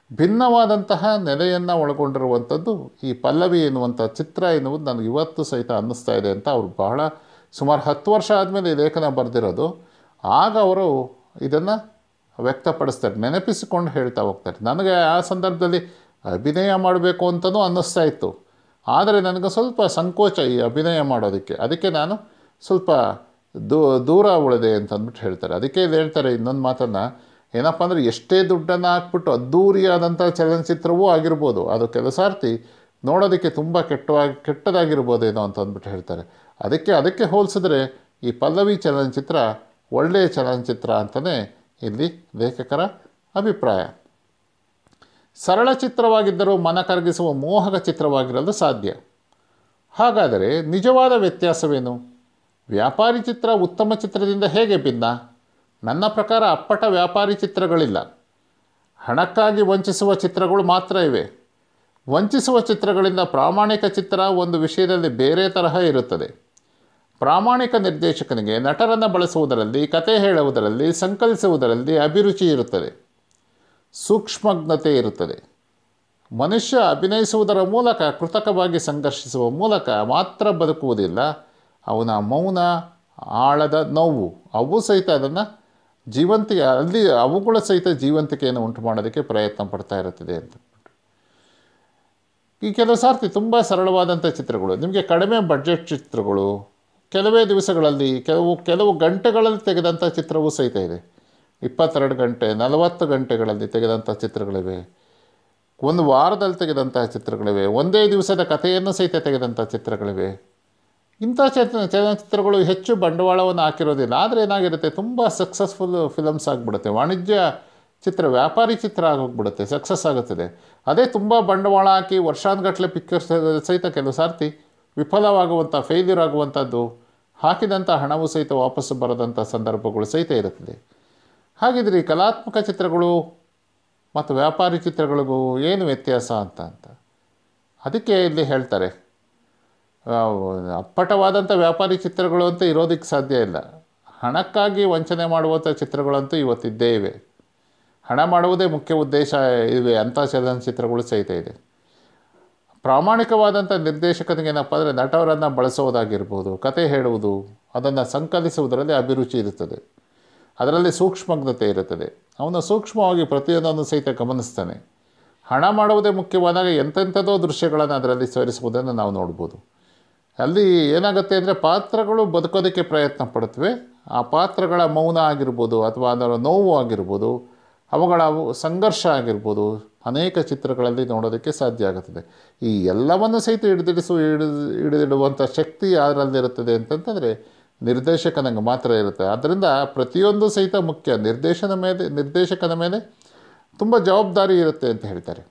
ಭಿನ್ನವಾದಂತಹ ನೆಲೆಯನ್ನು ಒಳಗೊಂಡಿರುವಂಥದ್ದು ಈ ಪಲ್ಲವಿ ಎನ್ನುವಂಥ ಚಿತ್ರ ಎನ್ನುವುದು ನನಗೆ ಇವತ್ತು ಸಹಿತ ಅನ್ನಿಸ್ತಾ ಇದೆ ಅಂತ ಅವರು ಬಹಳ ಸುಮಾರು ಹತ್ತು ವರ್ಷ ಆದಮೇಲೆ ಈ ಲೇಖನ ಬರೆದಿರೋದು ಆಗ ಅವರು ಇದನ್ನು ವ್ಯಕ್ತಪಡಿಸ್ತಾರೆ ನೆನಪಿಸಿಕೊಂಡು ಹೇಳ್ತಾ ಹೋಗ್ತಾರೆ ನನಗೆ ಆ ಸಂದರ್ಭದಲ್ಲಿ ಅಭಿನಯ ಮಾಡಬೇಕು ಅಂತಲೂ ಅನ್ನಿಸ್ತಾ ಇತ್ತು ಆದರೆ ನನಗೆ ಸ್ವಲ್ಪ ಸಂಕೋಚ ಈ ಅಭಿನಯ ಮಾಡೋದಕ್ಕೆ ಅದಕ್ಕೆ ನಾನು ಸ್ವಲ್ಪ ದೂ ದೂರ ಉಳಿದೆ ಅಂತ ಅಂದ್ಬಿಟ್ಟು ಹೇಳ್ತಾರೆ ಅದಕ್ಕೆ ಇದು ಹೇಳ್ತಾರೆ ಇನ್ನೊಂದು ಮಾತನ್ನು ಏನಪ್ಪ ಅಂದರೆ ಎಷ್ಟೇ ದುಡ್ಡನ್ನು ಹಾಕ್ಬಿಟ್ಟು ಅದ್ಧೂರಿಯಾದಂಥ ಚಲನಚಿತ್ರವೂ ಆಗಿರ್ಬೋದು ಅದು ಕೆಲವು ಸಾರ್ತಿ ನೋಡೋದಕ್ಕೆ ತುಂಬ ಕೆಟ್ಟವಾಗಿ ಕೆಟ್ಟದಾಗಿರ್ಬೋದೇನೋ ಅಂತ ಅಂದ್ಬಿಟ್ಟು ಹೇಳ್ತಾರೆ ಅದಕ್ಕೆ ಅದಕ್ಕೆ ಹೋಲಿಸಿದ್ರೆ ಈ ಪಲ್ಲವಿ ಚಲನಚಿತ್ರ ಒಳ್ಳೆಯ ಚಲನಚಿತ್ರ ಅಂತಲೇ ಇಲ್ಲಿ ಲೇಖಕರ ಅಭಿಪ್ರಾಯ ಸರಳ ಚಿತ್ರವಾಗಿದ್ದರೂ ಮನ ಕರಗಿಸುವ ಮೋಹಕ ಚಿತ್ರವಾಗಿರಲು ಸಾಧ್ಯ ಹಾಗಾದರೆ ನಿಜವಾದ ವ್ಯತ್ಯಾಸವೇನು ವ್ಯಾಪಾರಿ ಚಿತ್ರ ಉತ್ತಮ ಚಿತ್ರದಿಂದ ಹೇಗೆ ಭಿನ್ನ ನನ್ನ ಪ್ರಕಾರ ಅಪ್ಪಟ ವ್ಯಾಪಾರಿ ಚಿತ್ರಗಳಿಲ್ಲ ಹಣಕ್ಕಾಗಿ ವಂಚಿಸುವ ಚಿತ್ರಗಳು ಮಾತ್ರ ಇವೆ ವಂಚಿಸುವ ಚಿತ್ರಗಳಿಂದ ಪ್ರಾಮಾಣಿಕ ಚಿತ್ರ ಒಂದು ವಿಷಯದಲ್ಲಿ ಬೇರೆ ತರಹ ಇರುತ್ತದೆ ಪ್ರಾಮಾಣಿಕ ನಿರ್ದೇಶಕನಿಗೆ ನಟರನ್ನು ಬಳಸುವುದರಲ್ಲಿ ಕತೆ ಹೇಳುವುದರಲ್ಲಿ ಸಂಕಲಿಸುವುದರಲ್ಲಿ ಅಭಿರುಚಿ ಇರುತ್ತದೆ ಸೂಕ್ಷ್ಮಜ್ಞತೆ ಇರುತ್ತದೆ ಮನುಷ್ಯ ಅಭಿನಯಿಸುವುದರ ಮೂಲಕ ಕೃತಕವಾಗಿ ಸಂಘರ್ಷಿಸುವ ಮೂಲಕ ಮಾತ್ರ ಬದುಕುವುದಿಲ್ಲ ಅವನ ಮೌನ ಆಳದ ನೋವು ಅವು ಸಹಿತ ಅದನ್ನು ಜೀವಂತಿಕೆ ಅಲ್ಲಿ ಅವುಗಳ ಸಹಿತ ಜೀವಂತಿಕೆಯನ್ನು ಉಂಟು ಮಾಡೋದಕ್ಕೆ ಪ್ರಯತ್ನ ಪಡ್ತಾ ಇರುತ್ತದೆ ಅಂತ ಈ ಕೆಲವು ಸಾರ್ತಿ ತುಂಬ ಸರಳವಾದಂಥ ಚಿತ್ರಗಳು ನಿಮಗೆ ಕಡಿಮೆ ಬಡ್ಜೆಟ್ ಚಿತ್ರಗಳು ಕೆಲವೇ ದಿವಸಗಳಲ್ಲಿ ಕೆಲವು ಕೆಲವು ಗಂಟೆಗಳಲ್ಲಿ ತೆಗೆದಂಥ ಚಿತ್ರವೂ ಸಹಿತ ಇದೆ ಇಪ್ಪತ್ತೆರಡು ಗಂಟೆ ನಲವತ್ತು ಗಂಟೆಗಳಲ್ಲಿ ತೆಗೆದಂಥ ಚಿತ್ರಗಳಿವೆ ಒಂದು ವಾರದಲ್ಲಿ ತೆಗೆದಂತಹ ಚಿತ್ರಗಳಿವೆ ಒಂದೇ ದಿವಸದ ಕಥೆಯನ್ನು ಸಹಿತ ತೆಗೆದಂಥ ಚಿತ್ರಗಳಿವೆ ಇಂಥ ಚಲನ ಚಲನಚಿತ್ರಗಳು ಹೆಚ್ಚು ಬಂಡವಾಳವನ್ನು ಹಾಕಿರೋದಿಲ್ಲ ಆದರೆ ಏನಾಗಿರುತ್ತೆ ತುಂಬ ಸಕ್ಸಸ್ಫುಲ್ ಫಿಲಮ್ಸ್ ಆಗಿಬಿಡುತ್ತೆ ವಾಣಿಜ್ಯ ಚಿತ್ರ ವ್ಯಾಪಾರಿ ಚಿತ್ರ ಆಗೋಗ್ಬಿಡುತ್ತೆ ಸಕ್ಸಸ್ ಆಗುತ್ತದೆ ಅದೇ ತುಂಬ ಬಂಡವಾಳ ಹಾಕಿ ವರ್ಷಾನುಗಟ್ಟಲೆ ಪಿಕ್ಚರ್ಸ್ ಸಹಿತ ಕೆಲವು ಸಾರ್ತಿ ವಿಫಲವಾಗುವಂಥ ಫೇಲ್ಯೂರ್ ಆಗುವಂಥದ್ದು ಹಾಕಿದಂಥ ಹಣವು ಸಹಿತ ವಾಪಸ್ಸು ಬರದಂಥ ಸಂದರ್ಭಗಳು ಸಹಿತ ಇರುತ್ತದೆ ಹಾಗಿದ್ರೆ ಈ ಕಲಾತ್ಮಕ ಚಿತ್ರಗಳು ಮತ್ತು ವ್ಯಾಪಾರಿ ಚಿತ್ರಗಳಿಗೂ ಏನು ವ್ಯತ್ಯಾಸ ಅಂತ ಅಂತ ಅದಕ್ಕೆ ಇಲ್ಲಿ ಹೇಳ್ತಾರೆ ಆ, ಅಪ್ಪಟವಾದಂಥ ವ್ಯಾಪಾರಿ ಚಿತ್ರಗಳು ಅಂತ ಇರೋದಕ್ಕೆ ಸಾಧ್ಯ ಇಲ್ಲ ಹಣಕ್ಕಾಗಿ ವಂಚನೆ ಮಾಡುವಂಥ ಚಿತ್ರಗಳಂತೂ ಇವತ್ತಿದ್ದೇ ಇವೆ ಹಣ ಮಾಡುವುದೇ ಮುಖ್ಯ ಉದ್ದೇಶ ಇವೆ ಅಂಥ ಚಲನಚಿತ್ರಗಳು ಸಹಿತ ಇದೆ ಪ್ರಾಮಾಣಿಕವಾದಂಥ ನಿರ್ದೇಶಕನಿಗೆ ಏನಪ್ಪ ಅಂದರೆ ನಟವರನ್ನು ಬಳಸೋದಾಗಿರ್ಬೋದು ಕತೆ ಹೇಳುವುದು ಅದನ್ನು ಸಂಕಲಿಸುವುದರಲ್ಲಿ ಅಭಿರುಚಿ ಇರುತ್ತದೆ ಅದರಲ್ಲಿ ಸೂಕ್ಷ್ಮಜ್ಞತೆ ಇರುತ್ತದೆ ಅವನು ಸೂಕ್ಷ್ಮವಾಗಿ ಪ್ರತಿಯೊಂದನ್ನು ಸಹಿತ ಗಮನಿಸ್ತಾನೆ ಹಣ ಮಾಡುವುದೇ ಮುಖ್ಯವಾದಾಗ ಎಂತೆಂಥದೋ ದೃಶ್ಯಗಳನ್ನು ಅದರಲ್ಲಿ ಸೇರಿಸುವುದನ್ನು ನಾವು ನೋಡ್ಬೋದು ಅಲ್ಲಿ ಏನಾಗುತ್ತೆ ಅಂದರೆ ಪಾತ್ರಗಳು ಬದುಕೋದಕ್ಕೆ ಪ್ರಯತ್ನ ಪಡುತ್ತವೆ ಆ ಪಾತ್ರಗಳ ಮೌನ ಆಗಿರ್ಬೋದು ಅಥವಾ ಅದರ ನೋವು ಆಗಿರ್ಬೋದು ಅವುಗಳ ಸಂಘರ್ಷ ಆಗಿರ್ಬೋದು ಅನೇಕ ಚಿತ್ರಗಳಲ್ಲಿ ನೋಡೋದಕ್ಕೆ ಸಾಧ್ಯ ಆಗುತ್ತದೆ ಈ ಎಲ್ಲವನ್ನು ಸಹಿತ ಹಿಡಿದಿಡಿಸು ಹಿಡಿದು ಹಿಡಿದಿಡುವಂಥ ಶಕ್ತಿ ಯಾರಲ್ಲಿರುತ್ತದೆ ಅಂತಂತಂದರೆ ನಿರ್ದೇಶಕನಿಗೆ ಮಾತ್ರ ಇರುತ್ತೆ ಆದ್ದರಿಂದ ಪ್ರತಿಯೊಂದು ಸಹಿತ ಮುಖ್ಯ ನಿರ್ದೇಶನ ಮೇಲೆ ನಿರ್ದೇಶಕನ ಮೇಲೆ ತುಂಬ ಜವಾಬ್ದಾರಿ ಇರುತ್ತೆ ಅಂತ ಹೇಳ್ತಾರೆ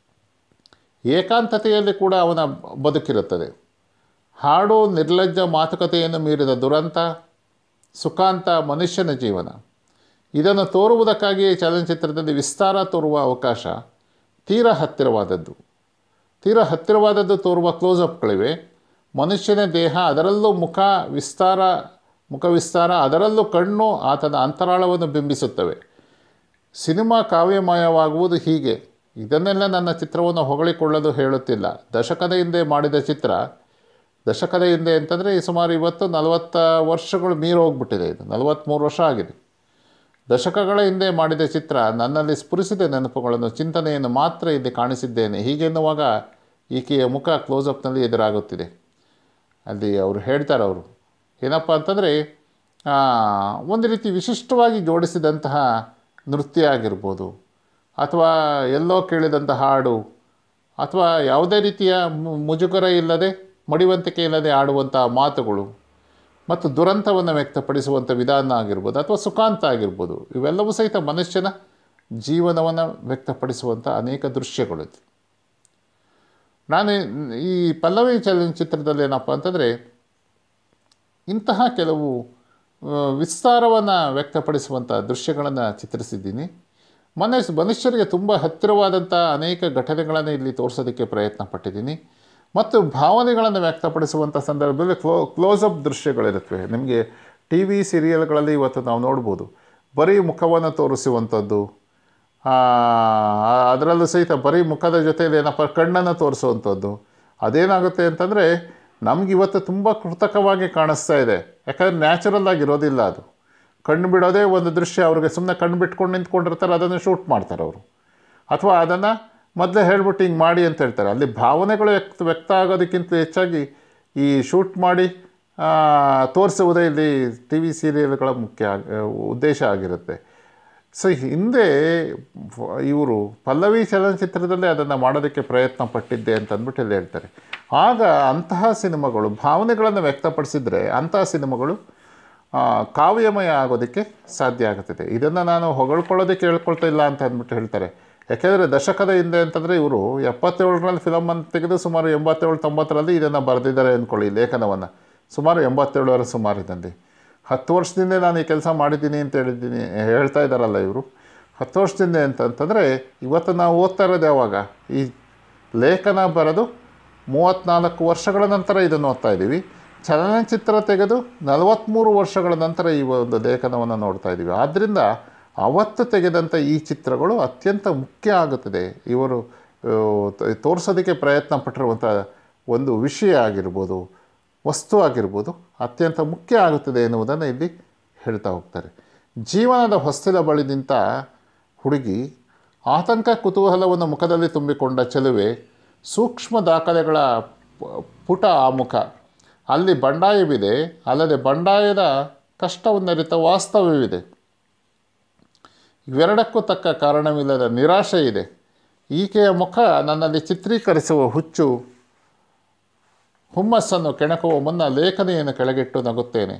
ಏಕಾಂತತೆಯಲ್ಲಿ ಕೂಡ ಅವನ ಬದುಕಿರುತ್ತದೆ ಹಾಡು ನಿರ್ಲಜ್ಜ ಮಾತುಕತೆಯನ್ನು ಮೀರಿದ ದುರಂತ ಸುಖಾಂತ ಮನುಷ್ಯನ ಜೀವನ ಇದನ್ನು ತೋರುವುದಕ್ಕಾಗಿಯೇ ಚಲನಚಿತ್ರದಲ್ಲಿ ವಿಸ್ತಾರ ತೋರುವ ಅವಕಾಶ ತೀರ ಹತ್ತಿರವಾದದ್ದು ತೀರ ಹತ್ತಿರವಾದದ್ದು ತೋರುವ ಕ್ಲೋಸಪ್ಗಳಿವೆ ಮನುಷ್ಯನ ದೇಹ ಅದರಲ್ಲೂ ಮುಖ ವಿಸ್ತಾರ ಮುಖ ವಿಸ್ತಾರ ಅದರಲ್ಲೂ ಕಣ್ಣು ಆತನ ಅಂತರಾಳವನ್ನು ಬಿಂಬಿಸುತ್ತವೆ ಸಿನಿಮಾ ಕಾವ್ಯಮಯವಾಗುವುದು ಹೀಗೆ ಇದನ್ನೆಲ್ಲ ನನ್ನ ಚಿತ್ರವನ್ನು ಹೊಗಳಿಕೊಳ್ಳಲು ಹೇಳುತ್ತಿಲ್ಲ ದಶಕದ ಹಿಂದೆ ಮಾಡಿದ ಚಿತ್ರ ದಶಕದ ಹಿಂದೆ ಅಂತಂದರೆ ಸುಮಾರು ಇವತ್ತು ನಲವತ್ತ ವರ್ಷಗಳು ಮೀರಿ ಹೋಗ್ಬಿಟ್ಟಿದೆ ಇದು ನಲವತ್ತ್ಮೂರು ವರ್ಷ ಆಗಿದೆ ದಶಕಗಳ ಹಿಂದೆ ಮಾಡಿದ ಚಿತ್ರ ನನ್ನಲ್ಲಿ ಸ್ಫುರಿಸಿದ ನೆನಪುಗಳನ್ನು ಚಿಂತನೆಯನ್ನು ಮಾತ್ರ ಇಲ್ಲಿ ಕಾಣಿಸಿದ್ದೇನೆ ಹೀಗೆನ್ನುವಾಗ ಈಕೆಯ ಮುಖ ಕ್ಲೋಸಪ್ನಲ್ಲಿ ಎದುರಾಗುತ್ತಿದೆ ಅಲ್ಲಿ ಅವರು ಹೇಳ್ತಾರೆ ಅವರು ಏನಪ್ಪ ಅಂತಂದರೆ ಒಂದು ರೀತಿ ವಿಶಿಷ್ಟವಾಗಿ ಜೋಡಿಸಿದಂತಹ ನೃತ್ಯ ಆಗಿರ್ಬೋದು ಅಥವಾ ಎಲ್ಲೋ ಕೇಳಿದಂಥ ಹಾಡು ಅಥವಾ ಯಾವುದೇ ರೀತಿಯ ಮು- ಮುಜುಗರ ಇಲ್ಲದೆ ಮಡಿವಂತಿಕೆ ಇಲ್ಲದೆ ಆಡುವಂಥ ಮಾತುಗಳು ಮತ್ತು ದುರಂತವನ್ನು ವ್ಯಕ್ತಪಡಿಸುವಂಥ ವಿಧಾನ ಆಗಿರ್ಬೋದು ಅಥವಾ ಸುಖಾಂತ ಆಗಿರ್ಬೋದು ಇವೆಲ್ಲವೂ ಸಹಿತ ಮನುಷ್ಯನ ಜೀವನವನ್ನು ವ್ಯಕ್ತಪಡಿಸುವಂಥ ಅನೇಕ ದೃಶ್ಯಗಳು ಇದು. ನಾನು ಈ ಪಲ್ಲವಿ ಚಲನಚಿತ್ರದಲ್ಲಿ ಏನಪ್ಪ ಅಂತಂದರೆ ಇಂತಹ ಕೆಲವು ವಿಸ್ತಾರವನ್ನು ವ್ಯಕ್ತಪಡಿಸುವಂಥ ದೃಶ್ಯಗಳನ್ನು ಚಿತ್ರಿಸಿದ್ದೀನಿ ಮನುಷ್ಯ ಮನುಷ್ಯರಿಗೆ ತುಂಬ ಹತ್ತಿರವಾದಂಥ ಅನೇಕ ಘಟನೆಗಳನ್ನು ಇಲ್ಲಿ ತೋರಿಸೋದಕ್ಕೆ ಪ್ರಯತ್ನ ಪಟ್ಟಿದ್ದೀನಿ ಮತ್ತು ಭಾವನೆಗಳನ್ನು ವ್ಯಕ್ತಪಡಿಸುವಂಥ ಸಂದರ್ಭದಲ್ಲಿ ಕ್ಲೋ ಕ್ಲೋಸಪ್ ದೃಶ್ಯಗಳಿರುತ್ತವೆ ನಿಮಗೆ ಟಿ ವಿ ಸೀರಿಯಲ್ಗಳಲ್ಲಿ ಇವತ್ತು ನಾವು ನೋಡ್ಬೋದು ಬರೀ ಮುಖವನ್ನು ತೋರಿಸುವಂಥದ್ದು ಅದರಲ್ಲೂ ಸಹಿತ ಬರೀ ಮುಖದ ಜೊತೆಯಲ್ಲಿ ಏನಪ್ಪ ಕಣ್ಣನ್ನು ತೋರಿಸುವಂಥದ್ದು ಅದೇನಾಗುತ್ತೆ ಅಂತಂದರೆ ನಮ್ಗೆ ಇವತ್ತು ತುಂಬ ಕೃತಕವಾಗಿ ಕಾಣಿಸ್ತಾ ಇದೆ ಯಾಕಂದರೆ ನ್ಯಾಚುರಲ್ ಆಗಿರೋದಿಲ್ಲ ಅದು ಕಣ್ಣು ಬಿಡೋದೇ ಒಂದು ದೃಶ್ಯ ಅವ್ರಿಗೆ ಸುಮ್ಮನೆ ಕಣ್ಣು ಬಿಟ್ಕೊಂಡು ನಿಂತ್ಕೊಂಡಿರ್ತಾರೆ ಅದನ್ನು ಶೂಟ್ ಮಾಡ್ತಾರೆ ಅವರು ಅಥವಾ ಅದನ್ನು ಮೊದಲೇ ಹೇಳ್ಬಿಟ್ಟು ಹಿಂಗೆ ಮಾಡಿ ಅಂತ ಹೇಳ್ತಾರೆ ಅಲ್ಲಿ ಭಾವನೆಗಳು ವ್ಯಕ್ತ ವ್ಯಕ್ತ ಆಗೋದಕ್ಕಿಂತ ಹೆಚ್ಚಾಗಿ ಈ ಶೂಟ್ ಮಾಡಿ ಆ, ತೋರಿಸುವುದೇ ಇಲ್ಲಿ ಟಿ ವಿ ಸೀರಿಯಲ್ಗಳ ಮುಖ್ಯ ಆಗ್- ಉದ್ದೇಶ ಆಗಿರುತ್ತೆ ಸೊ ಹಿಂದೆ ಇವರು ಪಲ್ಲವಿ ಚಲನಚಿತ್ರದಲ್ಲೇ ಅದನ್ನು ಮಾಡೋದಕ್ಕೆ ಪ್ರಯತ್ನ ಪಟ್ಟಿದ್ದೆ ಅಂತ ಅಂದ್ಬಿಟ್ಟು ಇಲ್ಲಿ ಹೇಳ್ತಾರೆ ಆಗ ಅಂತಹ ಸಿನಿಮಾಗಳು ಭಾವನೆಗಳನ್ನು ವ್ಯಕ್ತಪಡಿಸಿದರೆ ಅಂತಹ ಸಿನಿಮಾಗಳು ಆ, ಕಾವ್ಯಮಯ ಆಗೋದಕ್ಕೆ ಸಾಧ್ಯ ಆಗುತ್ತದೆ ಇದನ್ನು ನಾನು ಹೊಗಳ್ಕೊಳ್ಳೋದಕ್ಕೆ ಹೇಳ್ಕೊಳ್ತಾ ಇಲ್ಲ ಅಂತ ಅಂದ್ಬಿಟ್ಟು ಹೇಳ್ತಾರೆ ಯಾಕೆಂದರೆ ದಶಕದ ಹಿಂದೆ ಅಂತಂದರೆ ಇವರು ಎಪ್ಪತ್ತೇಳರಲ್ಲಿ ಫಿಲಮನ್ನು ತೆಗೆದು ಸುಮಾರು ಎಂಬತ್ತೇಳು ತೊಂಬತ್ತರಲ್ಲಿ ಇದನ್ನು ಬರೆದಿದ್ದಾರೆ ಅಂದ್ಕೊಳ್ಳಿ ಲೇಖನವನ್ನು ಸುಮಾರು ಎಂಬತ್ತೇಳರ ಸುಮಾರಿನಲ್ಲಿ ಹತ್ತು ವರ್ಷದಿಂದ ನಾನು ಈ ಕೆಲಸ ಮಾಡಿದ್ದೀನಿ ಅಂತ ಹೇಳಿದ್ದೀನಿ ಹೇಳ್ತಾ ಇದ್ದಾರಲ್ಲ ಇವರು ಹತ್ತು ವರ್ಷದಿಂದ ಅಂತಂತಂದರೆ ಇವತ್ತು ನಾವು ಓದ್ತಾ ಇರೋದು ಯಾವಾಗ ಈ ಲೇಖನ ಬರೆದು ಮೂವತ್ತ್ನಾಲ್ಕು ವರ್ಷಗಳ ನಂತರ ಇದನ್ನು ಓದ್ತಾ ಇದ್ದೀವಿ ಚಲನಚಿತ್ರ ತೆಗೆದು ನಲವತ್ತ್ಮೂರು ವರ್ಷಗಳ ನಂತರ ಈ ಒಂದು ಲೇಖನವನ್ನು ನೋಡ್ತಾ ಇದ್ದೀವಿ ಆದ್ದರಿಂದ ಅವತ್ತು ತೆಗೆದಂಥ ಈ ಚಿತ್ರಗಳು ಅತ್ಯಂತ ಮುಖ್ಯ ಆಗುತ್ತದೆ ಇವರು ಆ, ತ- ತೋರಿಸೋದಕ್ಕೆ ಪ್ರಯತ್ನ ಪಟ್ಟಿರುವಂಥ ಒಂದು ವಿಷಯ ಆಗಿರ್ಬೋದು ವಸ್ತು ಆಗಿರ್ಬೋದು ಅತ್ಯಂತ ಮುಖ್ಯ ಆಗುತ್ತದೆ ಎನ್ನುವುದನ್ನು ಇಲ್ಲಿ ಹೇಳ್ತಾ ಹೋಗ್ತಾರೆ ಜೀವನದ ಹೊಸ್ತಿಲ ಬಳಿ ನಿಂತ ಹುಡುಗಿ ಆತಂಕ ಕುತೂಹಲವನ್ನು ಮುಖದಲ್ಲಿ ತುಂಬಿಕೊಂಡ ಚೆಲುವೆ ಸೂಕ್ಷ್ಮ ದಾಖಲೆಗಳ ಪ- ಪುಟ ಆಮುಖ ಅಲ್ಲಿ ಬಂಡಾಯವಿದೆ ಅಲ್ಲದೆ ಬಂಡಾಯದ ಕಷ್ಟವನ್ನರಿತ ವಾಸ್ತವವಿದೆ ಇವೆರಡಕ್ಕೂ ತಕ್ಕ ಕಾರಣವಿಲ್ಲದ ನಿರಾಶೆ ಇದೆ ಈಕೆಯ ಮುಖ ನನ್ನಲ್ಲಿ ಚಿತ್ರೀಕರಿಸುವ ಹುಚ್ಚು ಹುಮ್ಮಸ್ಸನ್ನು ಕೆಣಕುವ ಮುನ್ನ ಲೇಖನಿಯನ್ನು ಕೆಳಗಿಟ್ಟು ನಗುತ್ತೇನೆ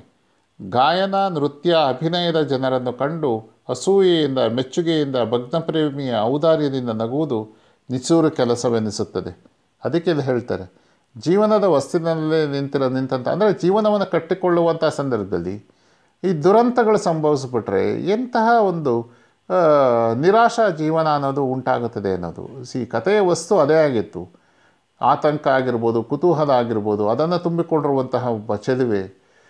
ಗಾಯನ ನೃತ್ಯ ಅಭಿನಯದ ಜನರನ್ನು ಕಂಡು ಅಸೂಯೆಯಿಂದ ಮೆಚ್ಚುಗೆಯಿಂದ ಭಗ್ನಪ್ರೇಮಿಯ ಔದಾರ್ಯದಿಂದ ನಗುವುದು ನಿಸೂರು ಕೆಲಸವೆನಿಸುತ್ತದೆ ಅದಕ್ಕೆ ಇಲ್ಲಿ ಹೇಳ್ತಾರೆ ಜೀವನದ ವಸ್ತಿನಲ್ಲೇ ನಿಂತಿರೋ ನಿಂತಂತ ಅಂದರೆ ಜೀವನವನ್ನು ಕಟ್ಟಿಕೊಳ್ಳುವಂಥ ಸಂದರ್ಭದಲ್ಲಿ ಈ ದುರಂತಗಳು ಸಂಭವಿಸ್ಬಿಟ್ರೆ ಎಂತಹ ಒಂದು ಆ, ನಿರಾಶಾ ಜೀವನ ಅನ್ನೋದು ಉಂಟಾಗುತ್ತದೆ ಅನ್ನೋದು ಸಿ ಕಥೆಯ ವಸ್ತು ಅದೇ ಆಗಿತ್ತು ಆತಂಕ ಆಗಿರ್ಬೋದು ಕುತೂಹಲ ಆಗಿರ್ಬೋದು ಅದನ್ನು ತುಂಬಿಕೊಂಡಿರುವಂತಹ ಒಬ್ಬ ಚೆಲುವೆ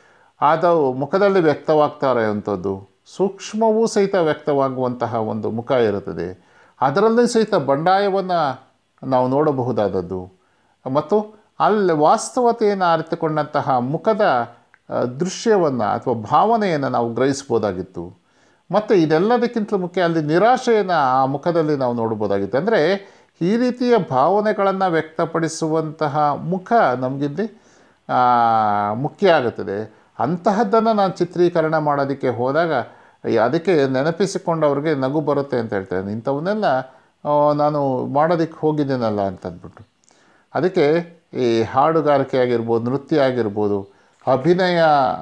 ಅದು ಮುಖದಲ್ಲಿ ವ್ಯಕ್ತವಾಗ್ತಾ ಇರೋವಂಥದ್ದು ಸೂಕ್ಷ್ಮವೂ ಸಹಿತ ವ್ಯಕ್ತವಾಗುವಂತಹ ಒಂದು ಮುಖ ಇರುತ್ತದೆ ಅದರಲ್ಲಿ ಸಹಿತ ಬಂಡಾಯವನ್ನು ನಾವು ನೋಡಬಹುದಾದದ್ದು ಮತ್ತು ಅಲ್ಲಿ ವಾಸ್ತವತೆಯನ್ನು ಅರಿತುಕೊಂಡಂತಹ ಮುಖದ ದೃಶ್ಯವನ್ನು ಅಥವಾ ಭಾವನೆಯನ್ನು ನಾವು ಗ್ರಹಿಸ್ಬೋದಾಗಿತ್ತು ಮತ್ತು ಇದೆಲ್ಲದಕ್ಕಿಂತಲೂ ಮುಖ್ಯ ಅಲ್ಲಿ ನಿರಾಶೆಯನ್ನು ಆ ಮುಖದಲ್ಲಿ ನಾವು ನೋಡ್ಬೋದಾಗಿತ್ತು ಅಂದರೆ ಈ ರೀತಿಯ ಭಾವನೆಗಳನ್ನು ವ್ಯಕ್ತಪಡಿಸುವಂತಹ ಮುಖ ನಮಗಿಲ್ಲಿ ಆ, ಮುಖ್ಯ ಆಗುತ್ತದೆ ಅಂತಹದ್ದನ್ನು ನಾನು ಚಿತ್ರೀಕರಣ ಮಾಡೋದಕ್ಕೆ ಹೋದಾಗ ಈ ಅದಕ್ಕೆ ನೆನಪಿಸಿಕೊಂಡವ್ರಿಗೆ ನಗು ಬರುತ್ತೆ ಅಂತ ಹೇಳ್ತೇನೆ ಇಂಥವನ್ನೆಲ್ಲ ಆ, ನಾನು ಮಾಡೋದಕ್ಕೆ ಹೋಗಿದ್ದೇನಲ್ಲ ಅಂತ ಅಂದ್ಬಿಟ್ಟು ಅದಕ್ಕೆ ಈ ಹಾಡುಗಾರಿಕೆ ಆಗಿರ್ಬೋದು ನೃತ್ಯ ಆಗಿರ್ಬೋದು ಅಭಿನಯ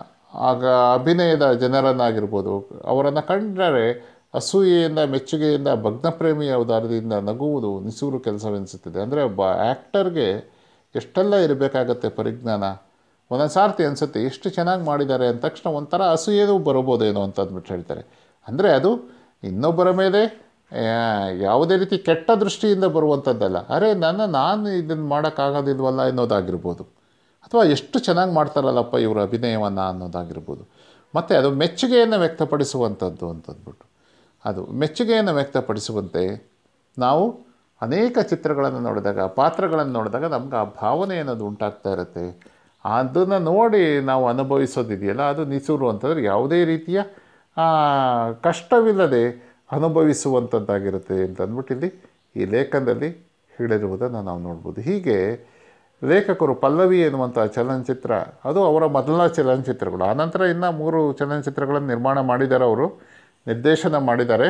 ಆಗ ಅಭಿನಯದ ಜನರನ್ನಾಗಿರ್ಬೋದು ಅವರನ್ನು ಕಂಡರೆ ಅಸೂಯೆಯಿಂದ ಮೆಚ್ಚುಗೆಯಿಂದ ಭಗ್ನಪ್ರೇಮಿಯ ಉದಾರದಿಂದ ನಗುವುದು ನಿಸೂರು ಕೆಲಸವೆನಿಸುತ್ತದೆ ಅಂದರೆ ಒಬ್ಬ ಆ್ಯಕ್ಟರ್ಗೆ ಎಷ್ಟೆಲ್ಲ ಇರಬೇಕಾಗತ್ತೆ ಪರಿಜ್ಞಾನ ಒಂದೊಂದು ಸಾರ್ತಿ ಅನಿಸುತ್ತೆ ಎಷ್ಟು ಚೆನ್ನಾಗಿ ಮಾಡಿದ್ದಾರೆ ಅಂದ ತಕ್ಷಣ ಒಂಥರ ಅಸೂಯೆನೂ ಬರಬೋದೇನೋ ಅಂತ ಅಂದ್ಬಿಟ್ಟು ಹೇಳ್ತಾರೆ ಅಂದರೆ ಅದು ಇನ್ನೊಬ್ಬರ ಮೇಲೆ ಆ, ಯಾವುದೇ ರೀತಿ ಕೆಟ್ಟ ದೃಷ್ಟಿಯಿಂದ ಬರುವಂಥದ್ದಲ್ಲ ಅರೆ ನನ್ನ ನಾನು ಇದನ್ನು ಮಾಡೋಕ್ಕಾಗೋದಿಲ್ವಲ್ಲ ಅನ್ನೋದಾಗಿರ್ಬೋದು ಅಥವಾ ಎಷ್ಟು ಚೆನ್ನಾಗಿ ಮಾಡ್ತಾರಲ್ಲಪ್ಪ ಇವರು ಅಭಿನಯವನ್ನು ಅನ್ನೋದಾಗಿರ್ಬೋದು ಮತ್ತು ಅದು ಮೆಚ್ಚುಗೆಯನ್ನು ವ್ಯಕ್ತಪಡಿಸುವಂಥದ್ದು ಅಂತಂದ್ಬಿಟ್ಟು ಅದು ಮೆಚ್ಚುಗೆಯನ್ನು ವ್ಯಕ್ತಪಡಿಸುವಂತೆ ನಾವು ಅನೇಕ ಚಿತ್ರಗಳನ್ನು ನೋಡಿದಾಗ ಪಾತ್ರಗಳನ್ನು ನೋಡಿದಾಗ ನಮ್ಗೆ ಆ ಭಾವನೆ ಅನ್ನೋದು ಉಂಟಾಗ್ತಾ ಇರುತ್ತೆ ಅದನ್ನು ನೋಡಿ ನಾವು ಅನುಭವಿಸೋದಿದೆಯಲ್ಲ ಅದು ನಿಸೂರು ಅಂತಂದರೆ ಯಾವುದೇ ರೀತಿಯ ಆ, ಕಷ್ಟವಿಲ್ಲದೆ ಅನುಭವಿಸುವಂಥದ್ದಾಗಿರುತ್ತೆ ಅಂತ ಅಂದ್ಬಿಟ್ಟು ಇಲ್ಲಿ ಈ ಲೇಖನದಲ್ಲಿ ಹೇಳಿರುವುದನ್ನು ನಾವು ನೋಡ್ಬೋದು ಹೀಗೆ ಲೇಖಕರು ಪಲ್ಲವಿ ಎನ್ನುವಂಥ ಚಲನಚಿತ್ರ ಅದು ಅವರ ಮೊದಲ ಚಲನಚಿತ್ರಗಳು ಆನಂತರ ಇನ್ನು ಮೂರು ಚಲನಚಿತ್ರಗಳನ್ನು ನಿರ್ಮಾಣ ಮಾಡಿದ್ದಾರೆ ಅವರು ನಿರ್ದೇಶನ ಮಾಡಿದ್ದಾರೆ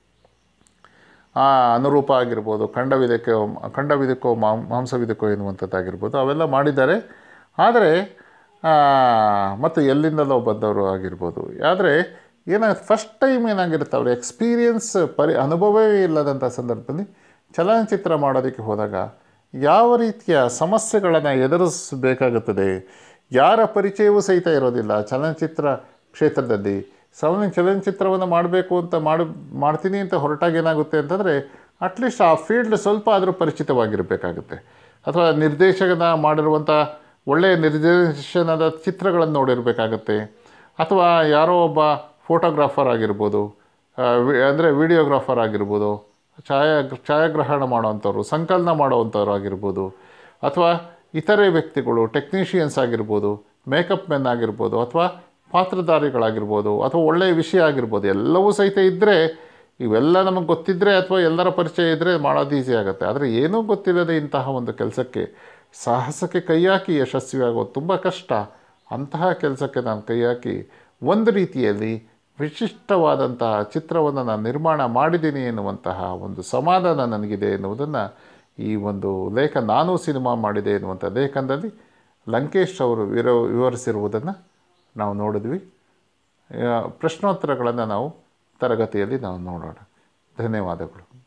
ಆ ಅನುರೂಪ ಆಗಿರ್ಬೋದು ಖಂಡವಿದಕ್ಕೆ ಖಂಡವಿದಕ್ಕೋ ಮಾಂ ಮಾಂಸವಿದಕ್ಕೋ ಎನ್ನುವಂಥದ್ದಾಗಿರ್ಬೋದು ಅವೆಲ್ಲ ಮಾಡಿದ್ದಾರೆ ಆದರೆ ಆ, ಮತ್ತು ಎಲ್ಲಿಂದಲೋ ಬಂದವರು ಆಗಿರ್ಬೋದು ಆದರೆ ಏನಾಗುತ್ತೆ ಫಸ್ಟ್ ಟೈಮ್ ಏನಾಗಿರುತ್ತೆ ಅವ್ರ ಎಕ್ಸ್ಪೀರಿಯನ್ಸ್ ಪರಿ ಅನುಭವವೇ ಇಲ್ಲದಂಥ ಸಂದರ್ಭದಲ್ಲಿ ಚಲನಚಿತ್ರ ಮಾಡೋದಕ್ಕೆ ಹೋದಾಗ ಯಾವ ರೀತಿಯ ಸಮಸ್ಯೆಗಳನ್ನು ಎದುರಿಸಬೇಕಾಗುತ್ತದೆ ಯಾರ ಪರಿಚಯವೂ ಸಹಿತ ಇರೋದಿಲ್ಲ ಚಲನಚಿತ್ರ ಕ್ಷೇತ್ರದಲ್ಲಿ ಸವನ ಚಲನಚಿತ್ರವನ್ನು ಮಾಡಬೇಕು ಅಂತ ಮಾಡಿ ಮಾಡ್ತೀನಿ ಅಂತ ಹೊರಟಾಗ ಏನಾಗುತ್ತೆ ಅಂತಂದರೆ ಅಟ್ಲೀಸ್ಟ್ ಆ ಫೀಲ್ಡ್ ಸ್ವಲ್ಪ ಆದರೂ ಪರಿಚಿತವಾಗಿರಬೇಕಾಗುತ್ತೆ ಅಥವಾ ನಿರ್ದೇಶಕನ ಮಾಡಿರುವಂಥ ಒಳ್ಳೆಯ ನಿರ್ದೇಶನದ ಚಿತ್ರಗಳನ್ನು ನೋಡಿರಬೇಕಾಗತ್ತೆ ಅಥವಾ ಯಾರೋ ಒಬ್ಬ ಫೋಟೋಗ್ರಾಫರ್ ಆಗಿರ್ಬೋದು ಅಂದರೆ ವಿಡಿಯೋಗ್ರಾಫರ್ ಆಗಿರ್ಬೋದು ಛಾಯಾ ಛಾಯಾಗ್ರಹಣ ಮಾಡೋವಂಥವ್ರು ಸಂಕಲನ ಮಾಡೋವಂಥವ್ರು ಆಗಿರ್ಬೋದು ಅಥವಾ ಇತರೆ ವ್ಯಕ್ತಿಗಳು ಟೆಕ್ನಿಷಿಯನ್ಸ್ ಆಗಿರ್ಬೋದು ಮೇಕಪ್ ಮೆನ್ ಆಗಿರ್ಬೋದು ಅಥವಾ ಪಾತ್ರಧಾರಿಗಳಾಗಿರ್ಬೋದು ಅಥವಾ ಒಳ್ಳೆಯ ವಿಷಯ ಆಗಿರ್ಬೋದು ಎಲ್ಲವೂ ಸಹಿತ ಇದ್ದರೆ ಇವೆಲ್ಲ ನಮಗೆ ಗೊತ್ತಿದ್ದರೆ ಅಥವಾ ಎಲ್ಲರ ಪರಿಚಯ ಇದ್ದರೆ ಮಾಡೋದು ಈಸಿ ಆಗುತ್ತೆ ಆದರೆ ಏನೂ ಗೊತ್ತಿಲ್ಲದೆ ಇಂತಹ ಒಂದು ಕೆಲಸಕ್ಕೆ ಸಾಹಸಕ್ಕೆ ಕೈ ಹಾಕಿ ಯಶಸ್ವಿ ಆಗೋದು ತುಂಬ ಕಷ್ಟ ಅಂತಹ ಕೆಲಸಕ್ಕೆ ನಾನು ಕೈ ಹಾಕಿ ಒಂದು ರೀತಿಯಲ್ಲಿ ವಿಶಿಷ್ಟವಾದಂತಹ ಚಿತ್ರವನ್ನು ನಾನು ನಿರ್ಮಾಣ ಮಾಡಿದ್ದೀನಿ ಎನ್ನುವಂತಹ ಒಂದು ಸಮಾಧಾನ ನನಗಿದೆ ಎನ್ನುವುದನ್ನು ಈ ಒಂದು ಲೇಖ ನಾನು ಸಿನಿಮಾ ಮಾಡಿದೆ ಎನ್ನುವಂಥ ಲೇಖನದಲ್ಲಿ ಲಂಕೇಶ್ ಅವರು ವಿರೋ ವಿವರಿಸಿರುವುದನ್ನು ನಾವು ನೋಡಿದ್ವಿ ಆ, ಪ್ರಶ್ನೋತ್ತರಗಳನ್ನು ನಾವು ತರಗತಿಯಲ್ಲಿ ನಾವು ನೋಡೋಣ ಧನ್ಯವಾದಗಳು